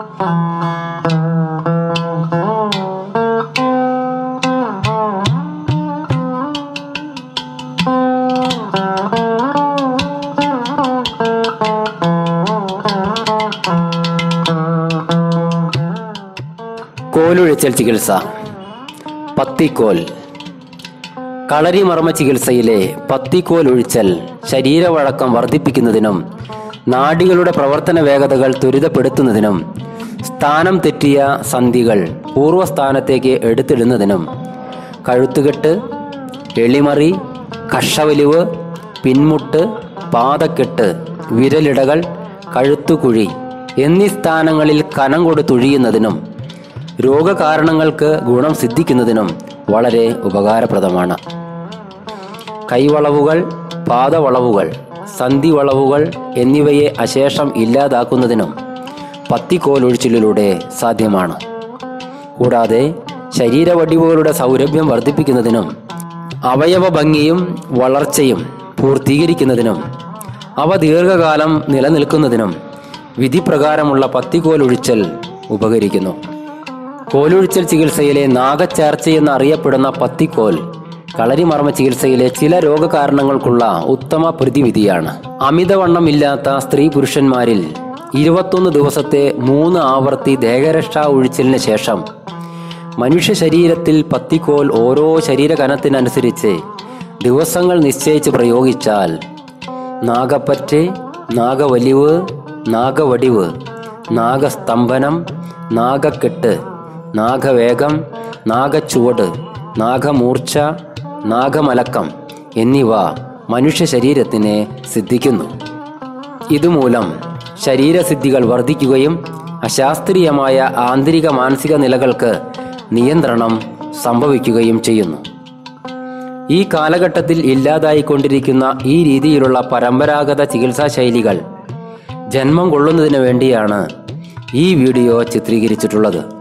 കോലൊഴിച്ചൽ ചികിത്സ പത്തിക്കോൽ കളരിമർമ്മ ചികിത്സയിലെ പത്തിക്കോൽ ഒഴിച്ചൽ ശരീരവഴക്കം വർദ്ധിപ്പിക്കുന്നതിനും നാഡികളുടെ പ്രവർത്തന വേഗതകൾ ത്വരിതപ്പെടുത്തുന്നതിനും സ്ഥാനം തെറ്റിയ സന്ധികൾ പൂർവ്വസ്ഥാനത്തേക്ക് എടുത്തിടുന്നതിനും കഴുത്തുകെട്ട് എളിമറി കഷവലിവ് പിൻമുട്ട് പാദക്കെട്ട് വിരലിടകൾ കഴുത്തുകുഴി എന്നീ സ്ഥാനങ്ങളിൽ കനം കൊടുത്തൊഴിയുന്നതിനും രോഗകാരണങ്ങൾക്ക് ഗുണം സിദ്ധിക്കുന്നതിനും വളരെ ഉപകാരപ്രദമാണ് കൈവളവുകൾ പാദവളവുകൾ സന്ധിവളവുകൾ എന്നിവയെ അശേഷം ഇല്ലാതാക്കുന്നതിനും പത്തിക്കോലൊഴിച്ചിലിലൂടെ സാധ്യമാണ് കൂടാതെ ശരീരവടിവുകളുടെ സൗരഭ്യം വർദ്ധിപ്പിക്കുന്നതിനും അവയവ ഭംഗിയും വളർച്ചയും പൂർത്തീകരിക്കുന്നതിനും അവ ദീർഘകാലം നിലനിൽക്കുന്നതിനും വിധിപ്രകാരമുള്ള പത്തിക്കോലൊഴിച്ചൽ ഉപകരിക്കുന്നു കോലൊഴിച്ചൽ ചികിത്സയിലെ നാഗച്ചാർച്ച എന്നറിയപ്പെടുന്ന പത്തിക്കോൽ കളരിമർമ്മ ചികിത്സയിലെ ചില രോഗകാരണങ്ങൾക്കുള്ള ഉത്തമ പ്രതിവിധിയാണ് അമിതവണ്ണമില്ലാത്ത സ്ത്രീ പുരുഷന്മാരിൽ ഇരുപത്തൊന്ന് ദിവസത്തെ മൂന്ന് ആവർത്തി ദേഹരക്ഷാ ഒഴിച്ചലിന് ശേഷം മനുഷ്യ ശരീരത്തിൽ പത്തിക്കോൽ ഓരോ ശരീരകനത്തിനനുസരിച്ച് ദിവസങ്ങൾ നിശ്ചയിച്ച് പ്രയോഗിച്ചാൽ നാഗപ്പറ്റ് നാഗവലിവ് നാഗവടിവ് നാഗസ്തംഭനം നാഗക്കെട്ട് നാഗവേഗം നാഗച്ചുവട് നാഗമൂർച്ച നാഗമലക്കം എന്നിവ മനുഷ്യ ശരീരത്തിന് സിദ്ധിക്കുന്നു ഇതുമൂലം ശരീരസിദ്ധികൾ വർദ്ധിക്കുകയും അശാസ്ത്രീയമായ ആന്തരിക മാനസിക നിലകൾക്ക് നിയന്ത്രണം സംഭവിക്കുകയും ചെയ്യുന്നു ഈ കാലഘട്ടത്തിൽ ഇല്ലാതായിക്കൊണ്ടിരിക്കുന്ന ഈ രീതിയിലുള്ള പരമ്പരാഗത ചികിത്സാ ശൈലികൾ ജന്മം കൊള്ളുന്നതിന് വേണ്ടിയാണ് ഈ വീഡിയോ ചിത്രീകരിച്ചിട്ടുള്ളത്